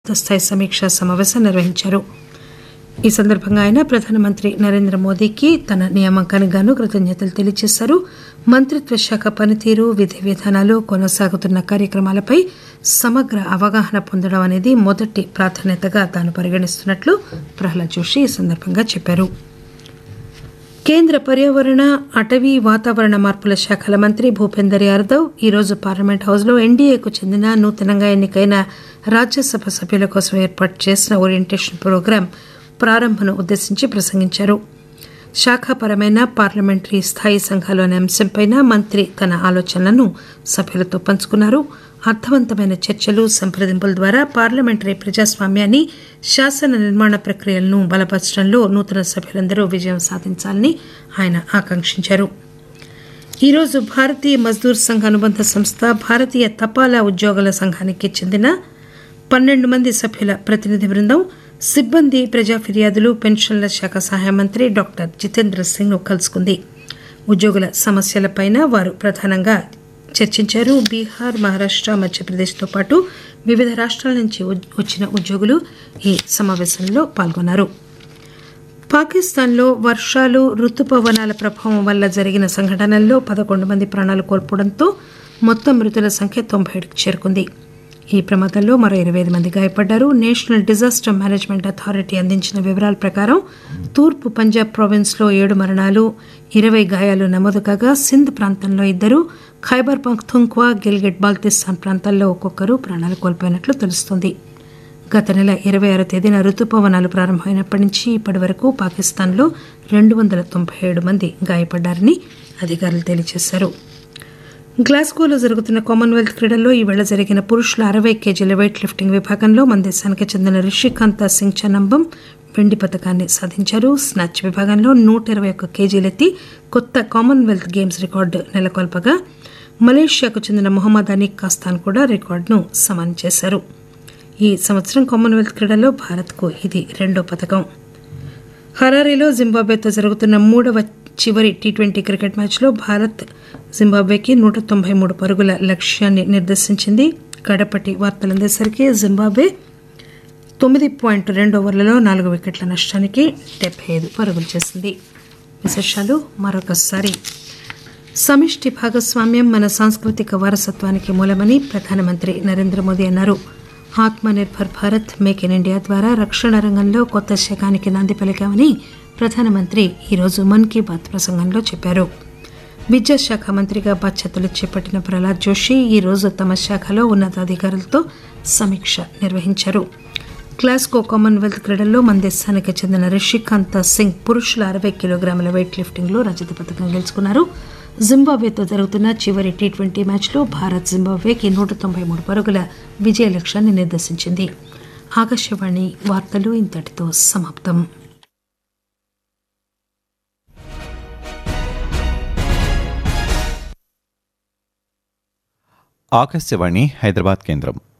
స్థాయి సమీక్షా సమావేశం నిర్వహించారు ఈ సందర్భంగా ఆయన ప్రధానమంత్రి నరేంద్ర మోదీకి తన నియామకానికి గాను కృతజ్ఞతలు తెలియజేశారు మంత్రిత్వ శాఖ పనితీరు విధి విధానాలు కొనసాగుతున్న కార్యక్రమాలపై సమగ్ర అవగాహన పొందడం అనేది మొదటి ప్రాధాన్యతగా తాను పరిగణిస్తున్నట్లు ప్రహ్లాద్ జోషి ఈ సందర్భంగా చెప్పారు కేంద్ర పర్యావరణ అటవీ వాతావరణ మార్పుల శాఖల మంత్రి భూపేందర్ యాదవ్ ఈరోజు పార్లమెంట్ హౌస్లో ఎన్డీఏకు చెందిన నూతనంగా ఎన్నికైన రాజ్యసభ సభ్యుల కోసం ఏర్పాటు చేసిన ఓరియంటేషన్ ప్రోగ్రాం ప్రారంభను ఉద్దేశించి ప్రసంగించారు శాఖాపరమైన పార్లమెంటరీ స్థాయి సంఘాలు అనే అంశంపై మంత్రి తన ఆలోచనలను సభ్యులతో పంచుకున్నారు అర్థవంతమైన చర్చలు సంప్రదింపుల ద్వారా పార్లమెంటరీ ప్రజాస్వామ్యాన్ని శాసన నిర్మాణ ప్రక్రియలను బలపరచడంలో నూతన సభ్యులందరూ విజయం సాధించాలని ఆయన ఆకాంక్షించారు ఈరోజు భారతీయ మజ్దూర్ సంఘ అనుబంధ సంస్థ భారతీయ తపాలా ఉద్యోగుల సంఘానికి చెందిన పన్నెండు మంది సభ్యుల ప్రతినిధి బృందం సిబ్బంది ప్రజా ఫిర్యాదులు పెన్షన్ల శాఖ సహాయ మంత్రి డాక్టర్ జితేంద్ర సింగ్ ను కలుసుకుంది ఉద్యోగుల సమస్యలపైన వారు ప్రధానంగా చర్చించారు బీహార్ మహారాష్ట మధ్యప్రదేశ్తో పాటు వివిధ రాష్ట్రాల నుంచి వచ్చిన ఉద్యోగులు ఈ సమావేశంలో పాల్గొన్నారు పాకిస్తాన్లో వర్షాలు రుతుపవనాల ప్రభావం వల్ల జరిగిన సంఘటనల్లో పదకొండు మంది ప్రాణాలు కోల్పోవడంతో మొత్తం మృతుల సంఖ్య తొంభై ఏడుకు చేరుకుంది ఈ ప్రమాదంలో మరో ఇరవై ఐదు మంది గాయపడ్డారు నేషనల్ డిజాస్టర్ మేనేజ్మెంట్ అథారిటీ అందించిన వివరాల ప్రకారం తూర్పు పంజాబ్ ప్రావిన్స్లో ఏడు మరణాలు ఇరవై గాయాలు నమోదు కాగా సింధ్ ప్రాంతంలో ఇద్దరు ఖైబర్ పఖ్తుంఖ్వా గిల్గిట్ బాల్తిస్తాన్ ప్రాంతాల్లో ఒక్కొక్కరు ప్రాణాలు కోల్పోయినట్లు తెలుస్తోంది గత నెల ఇరవై ఆరో తేదీన రుతుపవనాలు ప్రారంభమైనప్పటి నుంచి ఇప్పటి వరకు పాకిస్తాన్లో రెండు వందల తొంభై ఏడు మంది గాయపడ్డారని అధికారులు తెలియజేశారు గ్లాస్గోలో జరుగుతున్న కామన్వెల్త్ క్రీడల్లో ఈవేళ జరిగిన పురుషుల అరవై కేజీల వెయిట్ లిఫ్టింగ్ విభాగంలో మన దేశానికి చెందిన రిషికాంత సింగ్ చనంబం వెండి పథకాన్ని సాధించారు స్నాచ్ విభాగంలో నూట ఇరవై ఒక్క కేజీలెత్తి కొత్త కామన్వెల్త్ గేమ్స్ రికార్డు నెలకొల్పగా మలేషియాకు చెందిన మొహమ్మద్ అనీక్ కాస్తాన్ కూడా రికార్డును సమానం చేశారు ఈ సంవత్సరం కామన్వెల్త్ క్రీడల్లో భారత్కు ఇది రెండో పథకం హరారీలో జింబాబ్వేతో జరుగుతున్న మూడవ చివరి టీ ట్వంటీ క్రికెట్ మ్యాచ్లో భారత్ జింబాబ్వేకి నూట తొంభై మూడు పరుగుల లక్ష్యాన్ని నిర్దేశించింది గడపటి వార్తలు అందేసరికి జింబాబ్వే తొమ్మిది పాయింట్ రెండు ఓవర్లలో నాలుగు వికెట్ల నష్టానికి డెబ్బై ఐదు పరుగులు చేసింది విశేషాలు మరొకసారి సమిష్టి భాగస్వామ్యం మన సాంస్కృతిక వారసత్వానికి మూలమని ప్రధానమంత్రి నరేంద్ర మోదీ అన్నారు Atma Nirbhar Bharat make in India ద్వారా రక్షణ రంగంలో కొత్త శకానికి నాంది పలికామని ప్రధానమంత్రి ఈరోజు మన్ కీ బాత్ ప్రసంగంలో చెప్పారు విద్యాశాఖ మంత్రిగా బాధ్యతలు చేపట్టిన ప్రహ్లాద్ జోషి ఈరోజు తమ శాఖలో ఉన్నతాధికారులతో సమీక్ష నిర్వహించారు గ్లాస్గో కామన్వెల్త్ క్రీడల్లో మన దేశానికి చెందిన రిషికాంత సింగ్ పురుషుల అరవై కిలోగ్రాముల వెయిట్ లిఫ్టింగ్లో రజత పథకం గెలుచుకున్నారు జింబాబ్వేతో జరుగుతున్న చివరి టీ ట్వంటీ మ్యాచ్లో భారత్ జింబాబ్వేకి నూట తొంభై మూడు పరుగుల విజయ లక్ష్యాన్ని నిర్దేశించింది ఆకాశవాణి వార్తలు ఇంతటితో సమాప్తం ఆకాశవాణి హైదరాబాద్ కేంద్రం